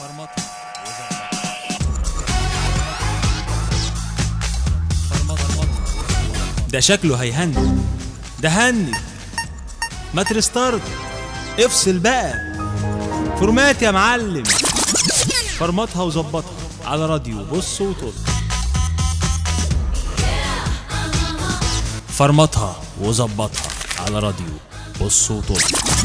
فرمطها فرمطها ده شكله هيهني ده هني ما ترستارت افصل بقى فورمات يا معلم فرمطها وظبطها على راديو بص وطل فرمطها وظبطها على راديو بص وطل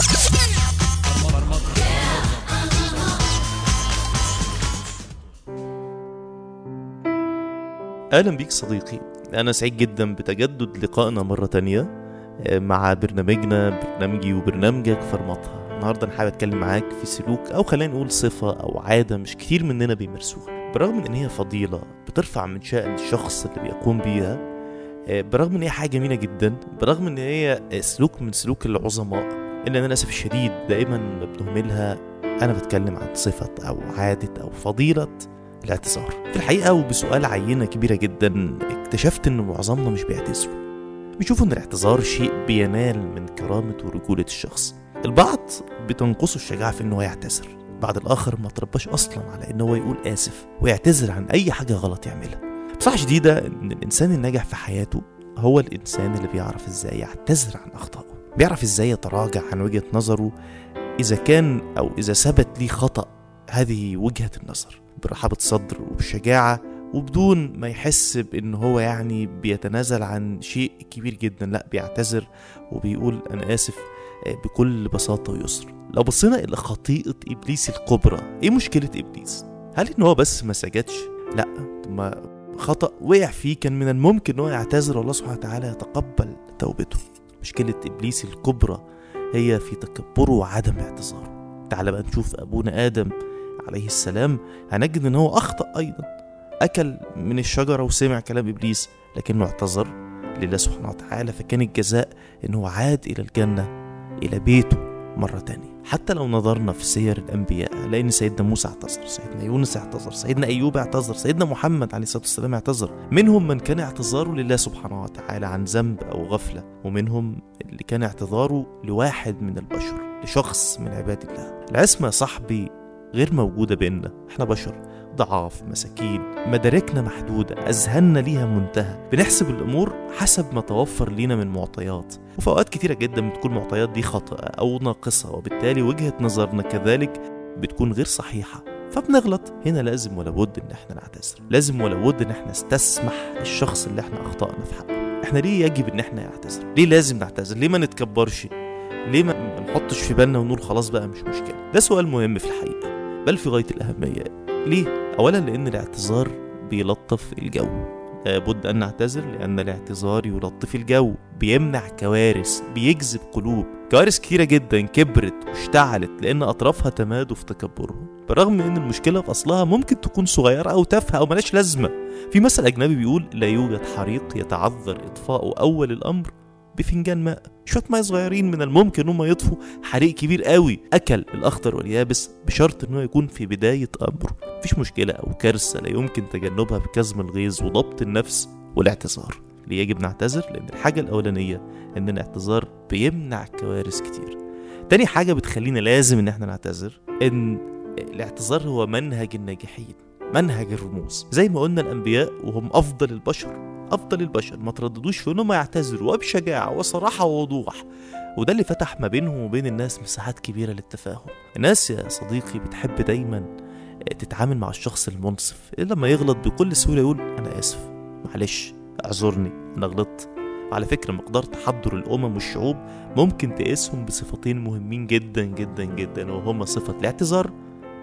اهلا بيك صديقي انا سعيد جدا بتجدد لقائنا مرة تانية آه، مع برنامجنا برنامجي وبرنامجك فرمطها النهارده انا حابب اتكلم معاك في سلوك او خلينا نقول صفة او عادة مش كتير مننا بيمارسوها برغم من ان هي فضيلة بترفع من شأن الشخص اللي بيقوم بيها آه، برغم ان هي حاجة جميلة جدا برغم ان هي آه، سلوك من سلوك العظماء الا ان للاسف الشديد دائما ما بنهملها انا بتكلم عن صفة او عادة او فضيلة الاعتذار في الحقيقة وبسؤال عينة كبيرة جدا اكتشفت ان معظمنا مش بيعتذروا بيشوفوا ان الاعتذار شيء بينال من كرامة ورجولة الشخص البعض بتنقصه الشجاعة في انه يعتذر بعض الاخر ما ترباش اصلا على ان هو يقول اسف ويعتذر عن اي حاجة غلط يعملها بصراحة شديدة ان الانسان الناجح في حياته هو الانسان اللي بيعرف ازاي يعتذر عن اخطائه بيعرف ازاي يتراجع عن وجهة نظره اذا كان او اذا ثبت ليه خطأ هذه وجهة النظر برحابة صدر وبشجاعة وبدون ما يحس بان هو يعني بيتنازل عن شيء كبير جدا لا بيعتذر وبيقول انا اسف آه، بكل بساطة ويسر لو بصينا الى خطيئة ابليس الكبرى ايه مشكلة ابليس هل ان هو بس ما سجدش لا طب ما خطأ وقع فيه كان من الممكن ان هو يعتذر والله سبحانه وتعالى يتقبل توبته مشكلة ابليس الكبرى هي في تكبره وعدم اعتذاره تعال بقى نشوف ابونا ادم عليه السلام هنجد ان هو اخطا ايضا اكل من الشجره وسمع كلام ابليس لكنه اعتذر لله سبحانه وتعالى فكان الجزاء انه عاد الى الجنه الى بيته مرة تانية حتى لو نظرنا في سير الأنبياء هنلاقي إن سيدنا موسى اعتذر سيدنا يونس اعتذر سيدنا أيوب اعتذر سيدنا محمد عليه الصلاة والسلام اعتذر منهم من كان اعتذاره لله سبحانه وتعالى عن ذنب أو غفلة ومنهم اللي كان اعتذاره لواحد من البشر لشخص من عباد الله العصمة يا صاحبي غير موجودة بيننا احنا بشر ضعاف مساكين مداركنا محدودة أذهاننا ليها منتهى بنحسب الأمور حسب ما توفر لينا من معطيات وفي أوقات كتيرة جدا بتكون المعطيات دي خاطئة أو ناقصة وبالتالي وجهة نظرنا كذلك بتكون غير صحيحة فبنغلط هنا لازم ولا بد ان احنا نعتذر لازم ولا بد ان احنا نستسمح للشخص اللي احنا اخطأنا في حقه احنا ليه يجب ان احنا نعتذر ليه لازم نعتذر ليه ما نتكبرش ليه ما ما نحطش في بالنا ونقول خلاص بقى مش مشكلة ده سؤال مهم في الحقيقة بل في غاية الأهمية ليه؟ أولا لأن الاعتذار بيلطف الجو لابد أن نعتذر لأن الاعتذار يلطف الجو بيمنع كوارث بيجذب قلوب كوارث كتيرة جدا كبرت واشتعلت لأن أطرافها تمادوا في تكبرهم بالرغم من أن المشكلة في أصلها ممكن تكون صغيرة أو تافهة أو ملاش لازمة في مثل أجنبي بيقول لا يوجد حريق يتعذر إطفاؤه أول الأمر بفنجان ماء شويه ميه صغيرين من الممكن انهم يطفوا حريق كبير قوي اكل الاخضر واليابس بشرط انه يكون في بدايه امره مفيش مشكله او كارثه لا يمكن تجنبها بكظم الغيظ وضبط النفس والاعتذار ليه يجب نعتذر لان الحاجه الاولانيه ان الاعتذار بيمنع كوارث كتير تاني حاجه بتخلينا لازم ان احنا نعتذر ان الاعتذار هو منهج الناجحين منهج الرموز زي ما قلنا الانبياء وهم افضل البشر افضل البشر ما ترددوش في انهم يعتذروا وبشجاعه وصراحه ووضوح وده اللي فتح ما بينهم وبين الناس مساحات كبيره للتفاهم الناس يا صديقي بتحب دايما تتعامل مع الشخص المنصف اللي لما يغلط بكل سهوله يقول انا اسف معلش اعذرني انا غلطت وعلى فكرة مقدار تحضر الأمم والشعوب ممكن تقيسهم بصفتين مهمين جدا جدا جدا وهما صفة الاعتذار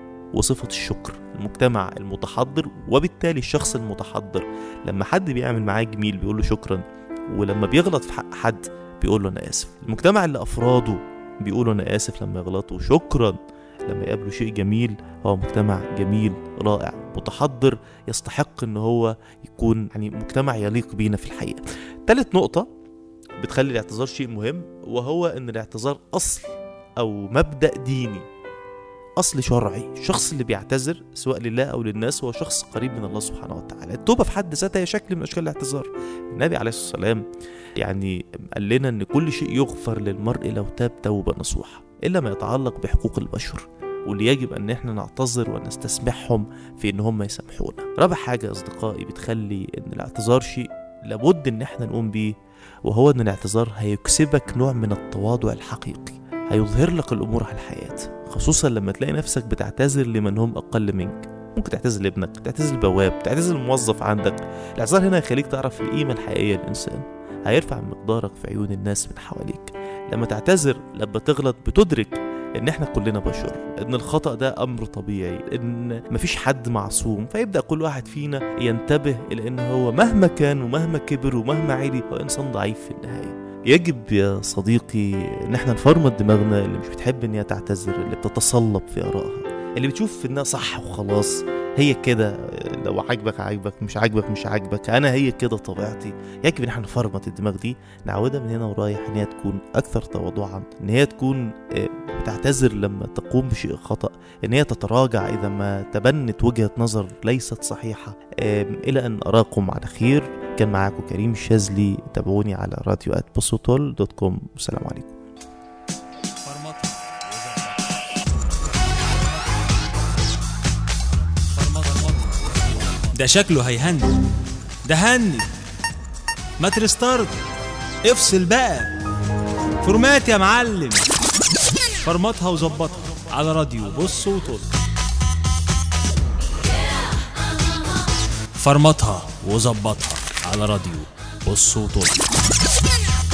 وصفة الشكر المجتمع المتحضر وبالتالي الشخص المتحضر لما حد بيعمل معاه جميل بيقول له شكرا ولما بيغلط في حق حد بيقول له انا اسف المجتمع اللي افراده بيقولوا انا اسف لما يغلطوا شكرا لما يقابلوا شيء جميل هو مجتمع جميل رائع متحضر يستحق ان هو يكون يعني مجتمع يليق بينا في الحقيقه ثالث نقطه بتخلي الاعتذار شيء مهم وهو ان الاعتذار اصل او مبدا ديني اصل شرعي الشخص اللي بيعتذر سواء لله او للناس هو شخص قريب من الله سبحانه وتعالى التوبه في حد ذاتها هي شكل من اشكال الاعتذار النبي عليه الصلاه والسلام يعني قال لنا ان كل شيء يغفر للمرء لو تاب توبه نصوحه الا ما يتعلق بحقوق البشر واللي يجب ان احنا نعتذر ونستسمحهم في ان هم يسامحونا رابع حاجة اصدقائي بتخلي ان الاعتذار شيء لابد ان احنا نقوم بيه وهو ان الاعتذار هيكسبك نوع من التواضع الحقيقي هيظهر لك الامور على الحياة خصوصا لما تلاقي نفسك بتعتذر لمن هم اقل منك ممكن تعتذر لابنك تعتذر للبواب تعتذر للموظف عندك الاعتذار هنا هيخليك تعرف القيمة الحقيقية للإنسان هيرفع من مقدارك في عيون الناس من حواليك لما تعتذر لما تغلط بتدرك ان احنا كلنا بشر ان الخطأ ده امر طبيعي ان مفيش حد معصوم فيبدأ كل واحد فينا ينتبه الى ان هو مهما كان ومهما كبر ومهما عالي هو انسان ضعيف في النهاية يجب يا صديقي ان احنا نفرمط دماغنا اللي مش بتحب ان هي تعتذر اللي بتتصلب في ارائها اللي بتشوف انها صح وخلاص هي كده لو عاجبك عاجبك مش عاجبك مش عاجبك انا هي كده طبيعتي يجب ان احنا نفرمط الدماغ دي نعودها من هنا ورايح ان هي تكون اكثر تواضعا ان هي تكون آه، بتعتذر لما تقوم بشيء خطا ان هي تتراجع اذا ما تبنت وجهه نظر ليست صحيحه آم، الى ان اراكم على خير كان معاكم كريم الشاذلي تابعوني على راديو @بوسوتول دوت كوم والسلام عليكم فرمطها فرمطها ده شكله هيهني ده هني ما ترستارت افصل بقى فورمات يا معلم فرمطها وظبطها على راديو بص وطل فرمطها وظبطها على راديو بص وطل